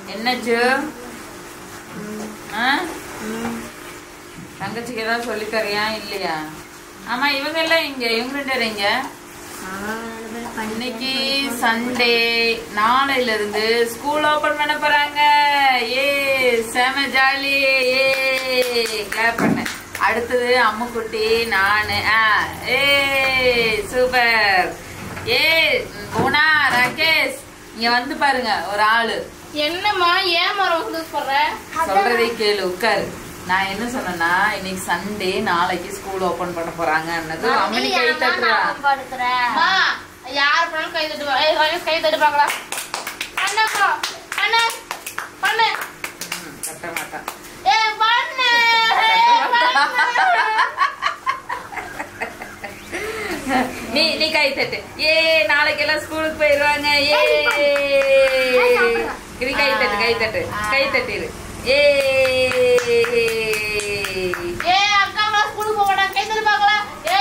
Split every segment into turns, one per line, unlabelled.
என்னாச்சு ஆ? தங்கச்சிக்கு ஏதாவது சொல்லி தரியா இல்லையா ஆமா இவங்க எல்லாம் இங்க இவங்க ரெண்டு பேரும் இங்க இன்னைக்கு சண்டே நாளையில இருந்து ஸ்கூல் ஓபன் பண்ண போறாங்க ஏ செம ஜாலி ஏ கிளாப் பண்ண அடுத்தது அம்முக்குட்டி நானு ஆ ஏ சூப்பர் ஏ குணா ராகேஷ் இங்க வந்து பாருங்க ஒரு ஆளு
என்னம்மா ஏன் மரம் வந்து சொல்ற
சொல்றதை கேளு உட்காரு நான் என்ன சொன்னேன்னா இன்னைக்கு சண்டே நாளைக்கு ஸ்கூல் ஓபன் பண்ண போறாங்கன்னது அம்மனி கை தட்டுறா
அம்மா யார் பண்ணாலும் கை தட்டு வா- ஏய், ராஜேஷ் கை தட்டு பார்க்கலாம் பண்ணப்பா பண்ணு பண்ணு
ம், தட்ட மாட்டான்
ஏ பண்ணு
நீ நீ கை தட்டு ஏ நாளைக்கு எல்லாம் ஸ்கூலுக்கு போயிருவாங்க ஏ நீ கை தட்டு கை தட்டு கை தட்டிரு ஏ
ஏ அக்கா ஸ்கூலுக்கு போக மாட்டாங்க கை தட்டு பார்க்கலாம் ஏ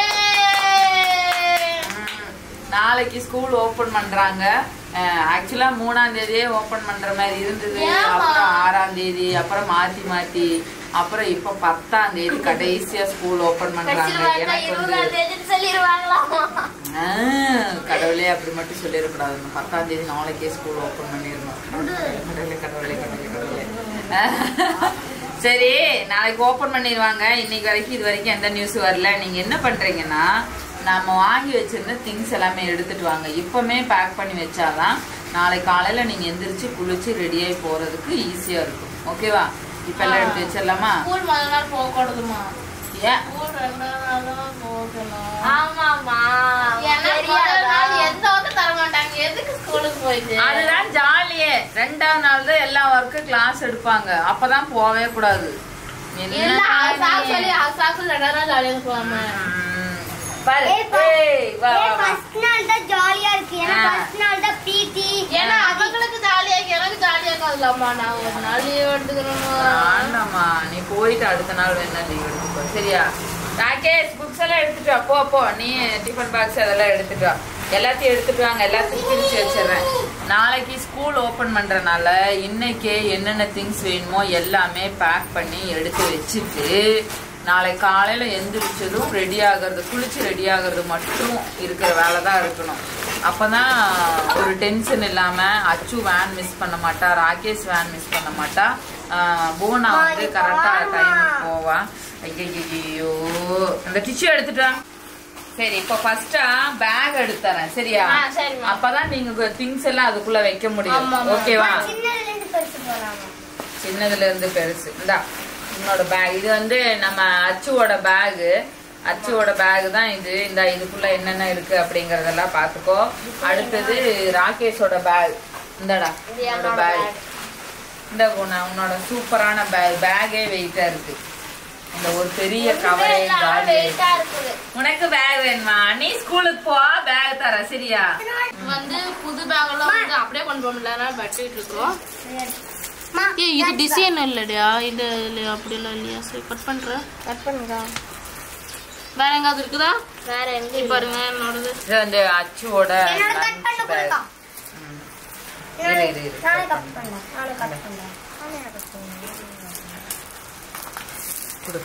ம், நாளைக்கு ஸ்கூல் ஓபன் பண்றாங்க ஆக்சுவலா மூணாம் தேதியே ஓபன் பண்ற மாதிரி இருந்தது
ஏம்மா?
அப்புறம் ஆறாம் தேதி அப்புறம் மாத்தி மாத்தி அப்புறம் இப்ப பத்தாம் தேதி கடைசியா ஸ்கூல் ஓபன் பண்றாங்க எனக்கு வந்து
சொல்லிடுவாங்களாமா
ஆ, கடவுளே அப்படி மட்டும் சொல்லிடக்கூடாது இந்த பத்தாம் தேதி நாளைக்கே ஸ்கூல் ஓபன் பண்ணிடணும் கடவுளே கடவுளே கடவுளே கடவுளே சரி நாளைக்கு ஓபன் பண்ணிடுவாங்க இன்னைக்கு வரைக்கும் இது வரைக்கும் எந்த நியூஸ் வரல நீங்க என்ன பண்றீங்கன்னா நம்ம வாங்கி வச்சிருந்த திங்ஸ் எல்லாமே எடுத்துட்டு வாங்க இப்பவுமே பேக் பண்ணி வச்சாதான் நாளை காலையில நீங்க எந்திரிச்சு குளிச்சு ரெடியாகி போறதுக்கு ஈஸியா இருக்கும் ஓகேவா இப்ப எல்லாம் எடுத்து வச்சிடலாமா
ஸ்கூல் முதல் நாள் போக கூடாதுமா
ஏன்
ஸ்கூல் ரெண்டாவது நாள் தான் போகணும்
ஆமாமா
ஏன்னா முதல் நாள் எந்த ஒர்க்கும் தர மாட்டாங்க எதுக்கு ஸ்கூலுக்கு போயிட்டு
அதுதான் ஜாலியே ரெண்டாவது நாள் தான் எல்லா ஒர்க்கும் கிளாஸ் எடுப்பாங்க அப்பதான் போகவே கூடாது
இல்ல
என்ன
அது சாக்கு
நீ?
சொல்லி அது சாக்கு ரெண்டாவது நாள் ஜாலியாக போவாம
ம். பாரு
ஏய், பா-
ஏய், வா, வா, வா.
ஃபர்ஸ்ட் நாள் தான் ஜாலியா இருக்கு ஏன்னா
ஆ.
ஃபர்ஸ்ட் நாள் தான் பிடி
ஏன்னா அவங்களுக்கு ஜாலியா இருக்கு எனக்கு ஜாலியா இருக்காதுல்லம்மா நான் ஒரு நாள் லீவ் எடுத்துக்கணும்
வேண்டாம்மா நீ போயிட்டு அடுத்த நாள் வேணா லீவ் எடுத்துக்கோ சரியா ராகேஷ் புக்ஸ் எல்லாம் எடுத்துட்டு வா போ போ நீ டிஃபன் பாக்ஸ் அதெல்லாம் எடுத்துட்டு வா எல்லாத்தையும் எடுத்துட்டு வாங்க எல்லாத்தையும் பிரிச்சு வச்சிடுறேன் நாளைக்கு ஸ்கூல் ஓபன் பண்றனால இன்னைக்கே என்னென்ன திங்ஸ் வேணுமோ எல்லாமே பேக் பண்ணி எடுத்து வச்சுட்டு நாளை காலையில எந்திரிச்சதும் ரெடி ஆகுறது குளிச்சு ரெடி ஆகுறது மட்டும் இருக்கிற வேலை தான் இருக்கணும் அப்பதான் ஒரு டென்ஷன் இல்லாம அச்சு வேன் மிஸ் பண்ண மாட்டா ராகேஷ் வேன் மிஸ் பண்ண மாட்டா ஆஹ் புவனா வந்து கரெக்டா டைமுக்கு போவா ஐயோ அந்த டிஷ்யூ எடுத்துட்டு வா சரி இப்போ ஃபர்ஸ்டா பேக் எடுத்துறேன் சரியா
ஆ, சரிம்மா.
அப்பதான் நீங்க திங்ஸ் எல்லாம் அதுக்குள்ள வைக்க முடியும்
ஆமாம்மா.
ஓகேவா
சின்னதுல இருந்து பெருசு போலாமா
சின்னதுல இருந்து பெருசு இந்தா உன்னோட பேக் இது வந்து நம்ம அச்சுவோட பேகு அச்சுவோட பேக் தான் இது இந்த இதுக்குள்ள என்னென்ன இருக்கு அப்படிங்கறதெல்லாம் பாத்துக்கோ அடுத்தது ராகேஷோட பேக் இந்தடா
இது
உன்னோட
என்னோட
பேக்
bag.
இந்த குணா உன்னோட சூப்பரான பேக் பேக்கே வெயிட்டா இருக்கு இந்த ஒரு பெரிய கவரே காலி
வெயிட்டா இருக்குது
உனக்கு பேக் வேணுமா நீ ஸ்கூலுக்கு போ பேக் தர சரியா
வந்து புது பேக் எல்லாம் வந்து அப்படியே கொண்டு போக முடியல பட்டிட்டு இருக்கோம்
மா,
ஏய் இது டிசைன் இல்லடியா இது இல்லையா அப்படி எல்லாம் இல்லையா சரி கட் பண்ற
கட் பண்ணுங்க
வேற எங்காவது இருக்குதா
வேற எங்க
இங்க பாருங்க என்னோடது
இது வந்து அச்சுவோட
என்னோட கட்
lunch
பண்ண
bag.
கொடுக்கா
ம். இரு, இரு, இரு.
நானே கட் பண்ணேன் நானே கட் பண்ணேன் நானே கட் பண்ணேன்
கொடு.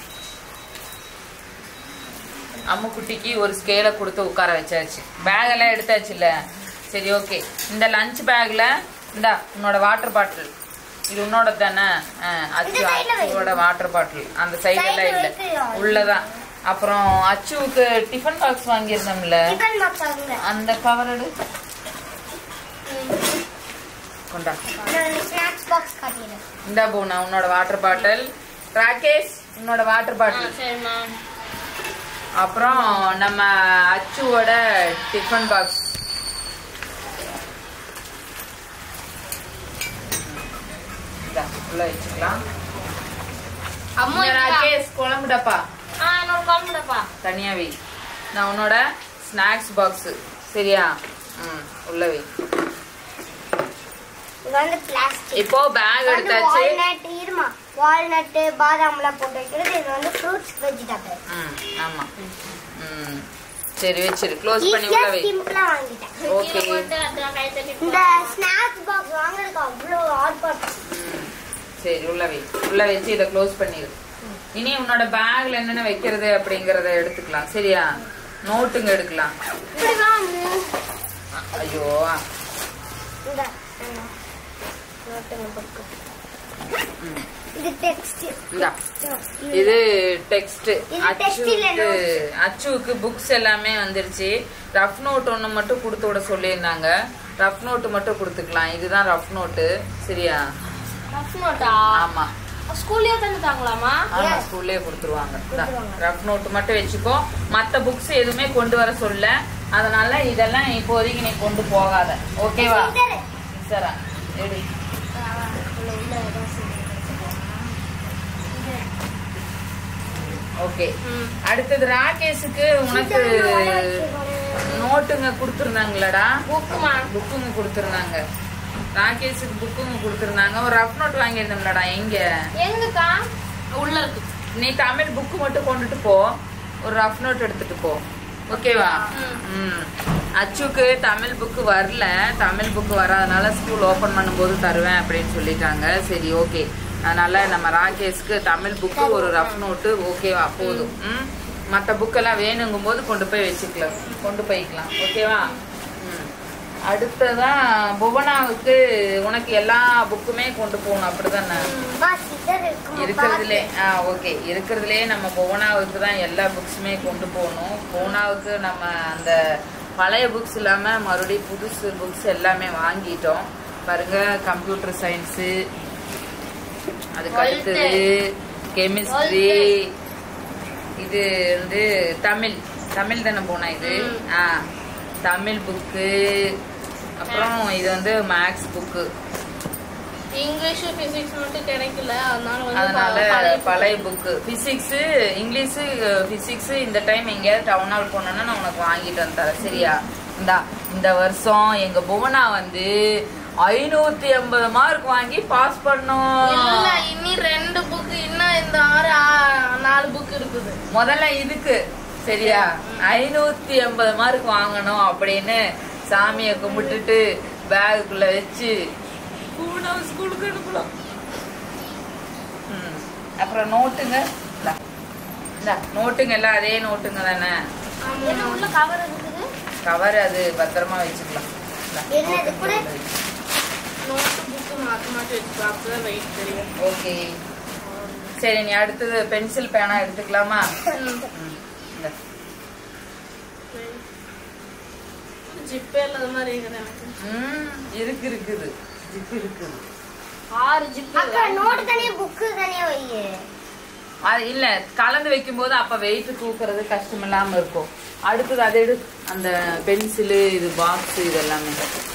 அம்முக்குட்டிக்கு ஒரு ஸ்கேலை கொடுத்து உட்கார வச்சாச்சு பேக் எல்லாம் எடுத்தாச்சுல்ல சரி ஓகே இந்த லஞ்ச் பேக்ல இந்தா உன்னோட வாட்டர் பாட்டில் இது உன்னோட தானே ஆ, அச்சு
இந்த side ல வை.
அச்சுவோட வாட்டர் பாட்டில் அந்த சைடு
Side ல
எல்லாம் இல்ல
வைக்கிறோம்.
உள்ளதான் அப்புறம் அச்சுவுக்கு டிஃபன் பாக்ஸ் வாங்கியிருந்தோம்ல
டிஃபன் பாக்ஸ் வாங்குங்க
அந்த கவர் எடு கொண்டா
ஸ்நாக்ஸ் பாக்ஸ் காட்டிடுறேன்
இந்த பூனா உன்னோட வாட்டர் பாட்டில் ராகேஷ் உன்னோட வாட்டர் பாட்டில்
சரிம்மா
அப்புறம் நம்ம அச்சுவோட டிஃபன் பாக்ஸ் உள்ள வச்சுக்கலாம்
அம்மா
இந்த ராகேஷ் குழம்பு டப்பா
ஆ என்னோட குழம்புடப்பா
தனியா வை நான் உன்னோட ஸ்நாக்ஸ் பாக்ஸ் சரியா ம் உள்ள வை
இது வந்து பிளாஸ்டிக்
இப்போ பேக் எடுத்தாச்சு
வால்நட் இருமா வால்நட் பாதாம்லாம் போட்டு வைக்கிறது இது வந்து ஃப்ரூட்ஸ் வெஜிடபிள்
ம் ஆமா ம் சரி வச்சிரு க்ளோஸ் பண்ணி
ஈஸியா
உள்ள வை
சிம்பிளா வாங்கிட்டேன்
ஓகே
போட்டு அப்புறம் கை தட்டி
இந்த ஸ்நாக்ஸ் பாக்ஸ் வாங்குறதுக்கு அவ்வளோ ஆர்ப்பாட்டம்
சரி உள்ள வை உள்ள வச்சு இதை க்ளோஸ் பண்ணிடு இனி உன்னோட பேக்ல என்னென்ன வைக்கிறது அப்படிங்கறத எடுத்துக்கலாம் சரியா நோட்டுங்க எடுக்கலாம்
இப்படி வாங்க
ஐயோ
இந்த நோட்டுங்க புக்கு
ம்,
இது டெக்ஸ்ட்
இந்தா இது டெக்ஸ்ட்
இது text இல்ல,
அச்சுவுக்கு
notes.
அச்சுவுக்கு புக்ஸ் எல்லாமே வந்துருச்சு ரஃப் நோட் ஒன்று மட்டும் கொடுத்து விட சொல்லியிருந்தாங்க ரஃப் நோட்டு மட்டும் கொடுத்துக்கலாம் இதுதான் ரஃப் நோட்டு சரியா
ரஃப் நோட்டா
ஆமா
ஸ்கூல்லயே தந்துட்டாங்களாமா
ஆமா
Yes.
ஸ்கூல்லே கொடுத்துருவாங்க
கொடுத்துருவாங்க.
ரஃப் நோட்டு மட்டும் வச்சுக்கோ மத்த புக்ஸ் எதுவுமே கொண்டு வர சொல்ல அதனால இதெல்லாம் இப்போதைக்கு நீ கொண்டு போகாத ஓகேவா
சரி.
சரா எடு
உள்ள உள்ள ஏதாவது
ஓகே
ம்.
அடுத்தது ராகேஷுக்கு உனக்கு நோட்டுங்க கொடுத்துருந்தாங்களடா
புக்குமா
புக்குங்க கொடுத்துருந்தாங்க ராகேஷுக்கு புக்குங்க கொடுத்துருந்தாங்க ஒரு ரஃப் நோட் வாங்கியிருந்தோம்லடா எங்க
எங்கக்கா உள்ள இருக்கு
நீ தமிழ் புக்கு மட்டும் கொண்டுட்டு போ ஒரு ரஃப் நோட் எடுத்துட்டு போ ஓகேவா ம் அச்சுக்கு தமிழ் புக்கு வரல தமிழ் புக்கு வராதனால ஸ்கூல் ஓபன் பண்ணும்போது தருவேன் அப்படின்னு சொல்லிட்டாங்க சரி ஓகே அதனால நம்ம ராகேஷ்க்கு தமிழ் புக்கு ஒரு ரஃப் நோட்டு ஓகேவா போதும் ம் மற்ற புக்கெல்லாம் வேணுங்கும் போது கொண்டு போய் வச்சுக்கலாம் கொண்டு போய்க்கலாம் ஓகேவா ம் அடுத்ததா புவனாவுக்கு உனக்கு எல்லா புக்குமே கொண்டு போகணும் அப்படிதானே
பாஸ் இதர் இருக்குமா
இருக்கிறதுலே ஆ ஓகே இருக்கிறதுலே நம்ம புவனாவுக்கு தான் எல்லா புக்ஸுமே கொண்டு போகணும் புவனாவுக்கு நம்ம அந்த பழைய புக்ஸ் இல்லாம மறுபடியும் புதுசு புக்ஸ் எல்லாமே வாங்கிட்டோம் பாருங்க கம்ப்யூட்டர் சயின்ஸு அதுக்கு அடுத்தது கெமிஸ்ட்ரி இது வந்து தமிழ் தமிழ் தானே போனா இது ஆ தமிழ் புக்கு அப்புறம் இது வந்து மேக்ஸ் புக்கு
இங்கிலீஷ் பிசிக்ஸ் மட்டும் கிடைக்கல அதனால வந்து
அதனால
ப- பழைய book.
பழைய புக்கு பிசிக்ஸ் இங்கிலீஷ் பிசிக்ஸ் இந்த டைம் எங்கேயாவது டவுன் ஹால் போனோன்னா நான் உனக்கு வாங்கிட்டு வந்து தரேன் சரியா இந்தா இந்த வருஷம் எங்க புவனா வந்து ஐநூத்தி எண்பது மார்க் வாங்கி பாஸ் பண்ணோம்
இல்ல இனி ரெண்டு புக் இன்னும் இந்த ஆறு ஆ, நாலு புக் இருக்குது
முதல்ல இதுக்கு சரியா ஐநூத்தி எண்பது மார்க் வாங்கணும் அப்படின்னு சாமியை கும்பிட்டுட்டு பேகுக்குள்ள வச்சு புவனா ஸ்கூலுக்கு அனுப்பலாம் ம். அப்புறம் நோட்டுங்க இந்தா. இந்தா, நோட்டுங்க எல்லாம் அதே நோட்டுங்க தானே
என்ன உள்ள கவர் இருக்குது
கவர் அது பத்திரமா வச்சுக்கலாம் இந்தா,
என்னது கூட?
நோட்டுங்க உள்ள வை.
நோட்டு புக்கு மாத்தி மாத்தி வச்சுக்கலாம் அப்பதான் வெயிட் தெரியும்
ஓகே சரி நீ அடுத்தது பென்சில் பேனா எடுத்துக்கலாமா
ம்.
ம். இந்தா.
ஜிப்பே இல்லாத மாதிரி இருக்குது எனக்கு
ம், இருக்கு இருக்குது ஜிப் இருக்குது
ஆறு ஜிப்பு
அக்கா நோட் தனியா புக்கு தனியா வை
அது இல்ல கலந்து வைக்கும்போது அப்ப வெயிட் தூக்குறது கஷ்டம் இல்லாம இருக்கும் அடுத்தது அதை எடு அந்த பென்சிலு இது பாக்ஸ் இது எல்லாமே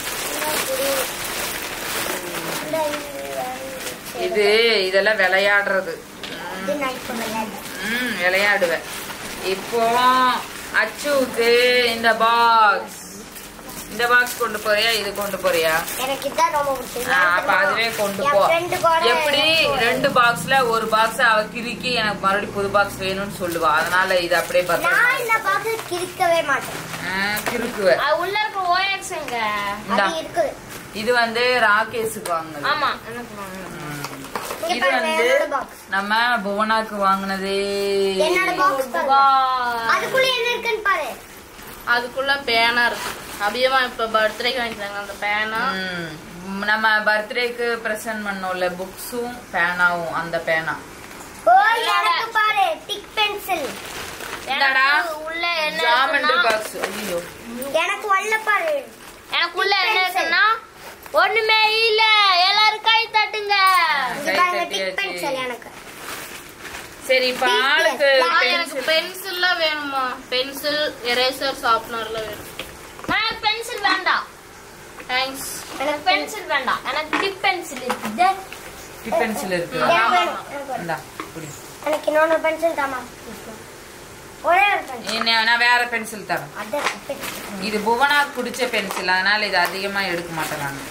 இது இதெல்லாம் விளையாடுறது
இது நான் இப்ப விளையாடுறேன்.
ம் விளையாடுவேன் இப்போ அச்சுவுக்கு இந்த பாக்ஸ் இந்த பாக்ஸ் கொண்டு போறியா இது கொண்டு போறியா
எனக்கு இதான் ரொம்ப பிடிச்சது
ஆ, அப்ப அதுவே கொண்டு
என்
போ
friend கூட
எப்படி
எனக்கு
ரெண்டு பாக்ஸ்ல ஒரு பாக்ஸ் அவ கிறுக்கி எனக்கு மறுபடியும் புது பாக்ஸ் வேணும்னு சொல்லுவா அதனால இது அப்படியே பத்திரமா
நான் இந்த பாக்ஸ் கிறுக்கவே மாட்டேன்
ஆ, கிறுக்குவ
அது உள்ள இருக்க ஓஎக்ஸ் எங்க
இந்தா.
அது இருக்குது
இது வந்து ராகேஷுக்கு வாங்கினது
ஆமா எனக்கு வாங்கணும்.
ம்.
இங்க
இது
பாருங்க,
வந்து
என்னோட box.
நம்ம புவனாக்கு வாங்கினது
என்னோட பாக்ஸ்
வா.
அதுக்குள்ள என்ன இருக்குன்னு பாரு
அதுக்குள்ள பேனா இருக்கு அபியமா இப்ப பர்த்டேக்கு வாங்கிட்டாங்க அந்த பேனா
ம். நம்ம பர்த்டேக்கு பிரசன்ட் பண்ணோம்ல புக்ஸும் பேனாவும் அந்த பேனா
ஓ எனக்கு பாரு டிக் பென்சில்
என்னடா?
எனக்கு உள்ள என்ன
ஜாமெண்ட்ரி
இருக்குன்னா
பாக்ஸ் ஐயோ
எனக்கு வல்ல பாரு
எனக்கு உள்ள என்ன
Pencil.
இருக்குன்னா ஒண்ணுமே இல்ல எல்லாரும் கை தட்டுங்க
இங்க
கை
பாருங்க
தட்டியாச்சு.
டிக் பென்சில் எனக்கு
சரி இப்ப ஆளுக்கு
ஆ, எனக்கு
பென்சில்
பென்சில்ல வேணுமா பென்சில் எரேசர் ஷார்ப்னர்ல வேணும் எனக்கு பென்சில் வேண்டாம் தேங்க்ஸ்
எனக்கு
பென்சில் வேண்டாம் எனக்கு டிப் பென்சில் இருக்குது
டிப் பென்சில் இருக்கு
எனக்கு வேணும், எனக்கு வேணும்.
இந்தா குடி
எனக்கு இன்னொன்று பென்சில் தாமா ஒரே ஒரு பென்சில்
இன்ன- நான் வேற பென்சில் தரேன்
அதான் பென்சில்
இது புவனாக்கு பிடிச்ச பென்சில் அதனால இது அதிகமா எடுக்க மாட்டேன் நான்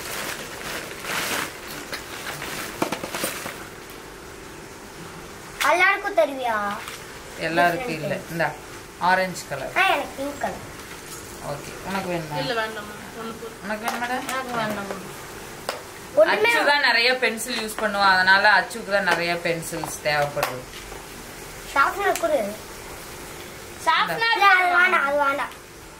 எல்லாருக்கும் தருவியா
எல்லாருக்கும் இல்ல இந்த ஆரஞ்சு கலர்
ஆ எனக்கு பிங்க் கலர்
ஓகே உனக்கு வேணுமா
இல்ல வேண்டாம் ஒண்ணு போதும்.
உனக்கு வேணுமாடா
எனக்கு வேண்டாம்
ஒண்ணுமே
அச்சு தான் நிறைய பென்சில் யூஸ் பண்ணுவோம் அதனால அச்சுக்கு தான் நிறைய பென்சில்ஸ் தேவைப்படுது
ஷார்ப்னர் கொடு
ஷார்ப்னர்
இல்ல, அது வேண்டாம் அது வேண்டாம்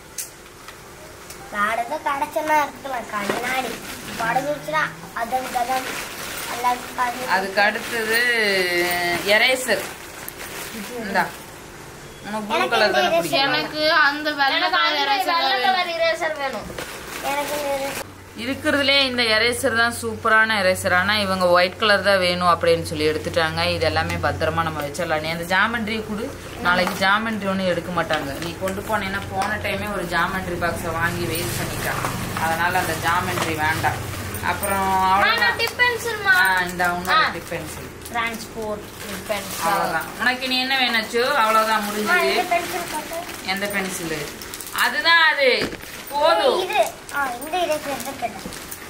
காடத்தை கடைச்சனா இருக்கலாம் கண்ணாடி படகுச்சுனா அதன் கதம் எல்லாத்துக்கும்
அதுக்கு அடுத்தது எரேசர் இந்தா உனக்கு ப்ளூ
எனக்கு
கலர்
இந்த
தானே
eraser
பிடிக்கும்
எனக்கு அந்த வெள்ளை
எனக்கு
கலர்
அந்த
eraser
வெள்ளை
வேணும்.
கலர் இரேசர் வேணும் எனக்கு இந்த
இருக்கிறதுலே இந்த எரேசர் தான் சூப்பரான எரேசர் ஆனா இவங்க ஒயிட் கலர் தான் வேணும் அப்படின்னு சொல்லி எடுத்துட்டாங்க இது எல்லாமே பத்திரமா நம்ம வச்சிடலாம் நீ அந்த ஜாமெண்ட்ரி கொடு நாளைக்கு ஜாமெண்ட்ரி ஒன்றும் எடுக்க மாட்டாங்க நீ கொண்டு போனேன்னா போன டைமே ஒரு ஜாமெண்ட்ரி பாக்ஸை வாங்கி வேஸ்ட் பண்ணிட்டான் அதனால அந்த ஜாமெண்ட்ரி வேண்டாம் அப்புறம் அவ்வளோதான்
டிப் பென்சில்மா
ஆ, இந்த உன்னோட
ஆ.
டிப் பென்சில்
டிரான்ஸ்போர்ட் பென்சில்
அவ்வளோதான் உனக்கு நீ என்ன வேணாச்சோ அவ்வளோதான்
அம்மா,
முடிஞ்சது
இந்த பென்சில் போட்டு
எந்த பென்சிலு அதுதான் அது போதும்
இது ஆ இந்த இரேசர் தான் கேட்டேன்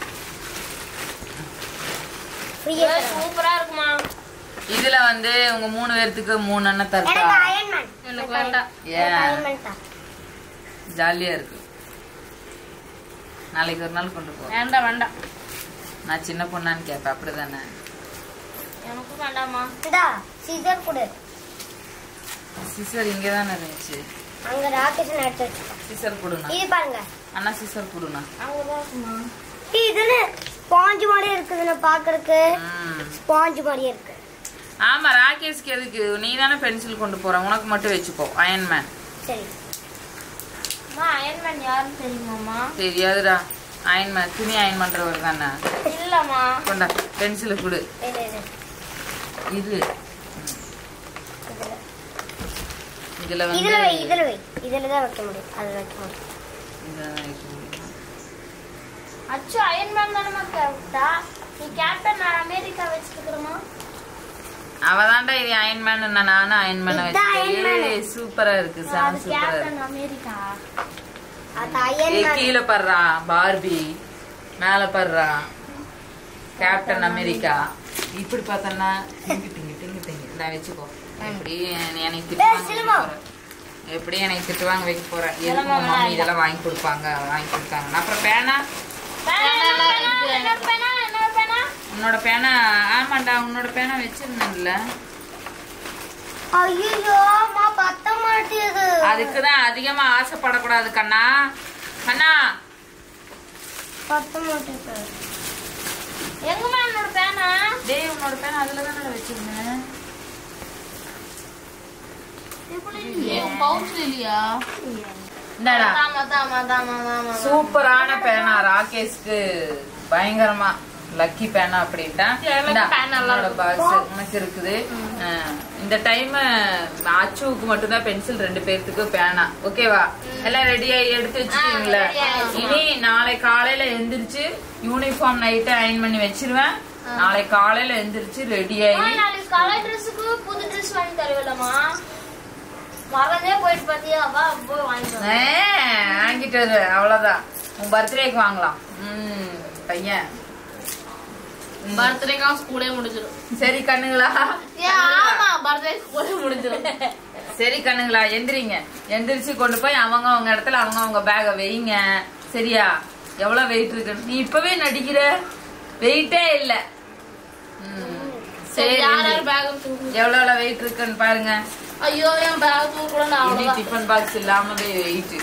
ஃப்ரீயா
சூப்பரா இருக்குமா
இதுல வந்து உங்க மூணு பேர்த்துக்கு மூணு அண்ணன் தருக்கா
எனக்கு அயன்மேன்
எனக்கு வேண்டாம்
ஏன்
அயன்மேன் தான்
ஜாலியா இருக்கு நாளைக்கு ஒரு நாள் கொண்டு போ
வேண்டாம் வேண்டாம்
நான் சின்ன பொண்ணான்னு கேட்பேன் அப்படிதானே
எனக்கும் வேண்டாமா
இந்தா சீசர் கொடு
சிசர் இங்கே தானே இருந்துச்சு
அங்க ராகேஷன் எடுத்து வச்சுக்கோ
சிசர் கொடுண்ணா
இது பாருங்க
அண்ணா சிசர் கொடுண்ணா
அங்கதான் இருக்குமா
இதுன்னு ஸ்பாஞ்ச் மாதிரியே இருக்குதுன்னு பாக்குறதுக்கு
ம்.
ஸ்பாஞ்ச் மாதிரியே இருக்கு
ஆமா ராகேஷ்க்கு எதுக்கு நீ தானே பென்சில் கொண்டு போற உனக்கு மட்டும் வச்சுக்கோ அயன்மேன்
சரி
அம்மா அயன்மேன் யாருன்னு தெரியுமாம்மா
தெரியாதுடா அயன்மேன் துணி அயன் பண்றவர் தானே
இல்லம்மா
கொண்டா பென்சிலை கொடு
இது இது
இது இதுல வந்து
இதுல வை இதுல வை இதுல தான் வைக்க முடியும் அதுல வைக்க முடியும்
இதுல தான் வைக்க முடியும்.
அச்சு அயன்மேன் தானம்மா கேட்டா நீ கேப்டன் நான் அமெரிக்கா வச்சுக்கிறோமா
அவதான்டா இது அயன்மேன் நானும் அயன்மேன்
இதுதான் Iron Man.
வச்சு சூப்பரா இருக்கு
அது
செம சூப்பரா இருக்கு
கேப்டன் அமெரிக்கா
அது
ஏ
அயன்மேன்
கீழே படுறா பார்பி மேல படுறா கேப்டன் அமெரிக்கா இப்படி பார்த்தோன்னா டிங்கு டிங்கு டிங்கு டிங்கு நான் வச்சுக்கோ எப்படி நீ எனக்கு திட்டுவாங்க
சிலம்பம்.
வைக்க போறேன். எப்படி எனக்கு திட்டுவாங்க வைக்க போறேன் எதுக்கு
சிலம்பம்
உன் மம்மி
வேணாம்.
இதெல்லாம் வாங்கி கொடுப்பாங்க வாங்கி கொடுத்தாங்க அப்புறம் பேனா
என்ன பேனா என்ன பேனா
உன்னோட பேனா ஆமாண்டா உன்னோட பேனா வச்சிருந்தேன்ல
ஐயோ அம்மா பத்த மாட்டேது
அதுக்கு தான் அதிகமா ஆசைப்படக்கூடாது கண்ணா கண்ணா
பத்த மாட்டேது
எங்கம்மா என்னோட பேனா
டேய் உன்னோட பேனா அதுல தானே வச்சிருந்தேன்
என் பவுச்ல இல்லையா
இந்தாடா
தாமா தாமா தாமா தாமா
சூப்பரான பேனா ராகேஷ்க்கு பயங்கரமா லக்கி பேனா அப்படின்ட்டா
எனக்கு
இந்தா,
பேனா நல்லா
உன்னோட
இருக்கு.
box உனக்கு இருக்குது அஹ், இந்த டைம் அச்சுவுக்கு மட்டும்தான் பென்சில் ரெண்டு பேர்த்துக்கு பேனா ஓகேவா எல்லாம் ரெடியா எடுத்து வச்சுக்கீங்களா
ready ஆயிடுச்சு.
இனி நாளை காலையில எந்திரிச்சு யூனிஃபார்ம் நைட்டு அயன் பண்ணி வச்சிருவேன் நாளை காலையில எந்திரிச்சு ரெடி
அம்மா,
ஆகி
நாளைக்கு கலர் ட்ரெஸ்ஸுக்கு புது ட்ரெஸ் வாங்கி தருவில்லம்மா மறந்தே போயிட்டு பாத்தியா வா போய் வாங்கிட்டு வா.
ஏய், வாங்கிட்டு வரு அவ்வளவுதான் உன் பர்த்டேக்கு வாங்கலாம் ம் பையன்
பர்த்டேக்கா ஸ்கூலே முடிஞ்சிடும்
சரி கண்ணுங்களா
ஏன் ஆமா பர்த்டே ஸ்கூலே முடிஞ்சிடும்
சரி கண்ணுங்களா எந்திரிங்க எந்திரிச்சு கொண்டு போய் அவங்க அவங்க இடத்துல அவங்க அவங்க பேக வைங்க சரியா எவ்வளவு வெயிட் இருக்கு நீ இப்பவே நடிக்கிற வெயிட்டே இல்ல ம்.
சரி
சரி
யார் யார்
எந்திரி.
பேக் தூக்கு
எவ்வளவு எவ்வளவு வெயிட் இருக்குன்னு பாருங்க
ஐயோ என் பேக் தூக்க நான்
இனி
அவ்வளவுதான்
டிஃபன் பாக்ஸ் இல்லாமவே வெயிட்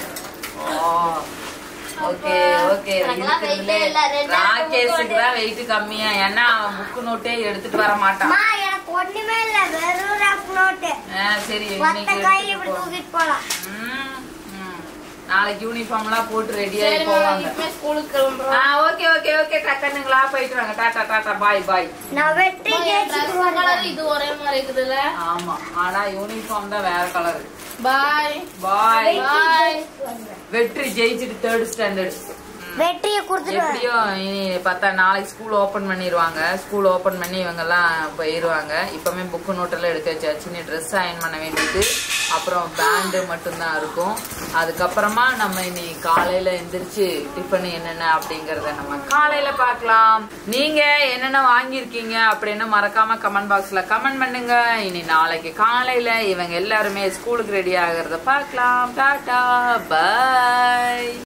ஓகே ஓகே
எனக்கெல்லாம் weight ஏ இல்ல. ரெண்டு
ராகேஷுக்கு தான் வெயிட் கம்மியா ஏன்னா அவன் புக்கு நோட்டே எடுத்துட்டு வர மாட்டான்
அம்மா எனக்கு ஒண்ணுமே இல்ல வெறும் ரஃப் நோட்டு
ஆ, சரி
ஒத்த
இன்னைக்கு
காய்
எடுத்துட்டு
இப்படி
போ.
தூக்கிட்டு போலாம்
ம், ம். நாளைக்கு யூனிஃபார்ம் எல்லாம் போட்டு ரெடி ஆகி
சரி
போவாங்க
இனிமே ஸ்கூலுக்கு கிளம்புறோம்
ஆ ஓகே ஓகே ஓகே கண்ணுங்களா போயிட்டு வாங்க டாடா டாடா பாய் பாய்
நான் வெற்றி ஜெயிச்சுட்டு
கலர்
வருவேன்
இது ஒரே மாதிரி இருக்குதுல்ல
ஆமா ஆனா யூனிஃபார்ம் தான் வேற கலர்
பாய்
பாய்
பாய்
வெற்றி ஜெயிச்சுட்டு தேர்ட் ஸ்டாண்டர்ட்
வெற்றியை கொடுத்துருவேன்
எப்படியும் இனி பார்த்தா நாளைக்கு ஸ்கூல் ஓபன் பண்ணிடுவாங்க ஸ்கூல் ஓபன் பண்ணி இவங்க எல்லாம் போயிருவாங்க இப்பவுமே புக்கு நோட்டெல்லாம் எடுத்து வச்சாச்சு நீ ட்ரெஸ் அயன் பண்ண வேண்டியது அப்புறம் பேண்டு மட்டும்தான் இருக்கும் அதுக்கப்புறமா நம்ம இனி காலையில எந்திரிச்சு டிஃபன் என்னென்ன அப்படிங்கறத நம்ம காலையில பார்க்கலாம் நீங்க என்னென்ன வாங்கியிருக்கீங்க அப்படின்னு மறக்காம கமெண்ட் பாக்ஸ்ல கமெண்ட் பண்ணுங்க இனி நாளைக்கு காலையில இவங்க எல்லாருமே ஸ்கூலுக்கு ரெடி ஆகுறத பார்க்கலாம் டாடா பை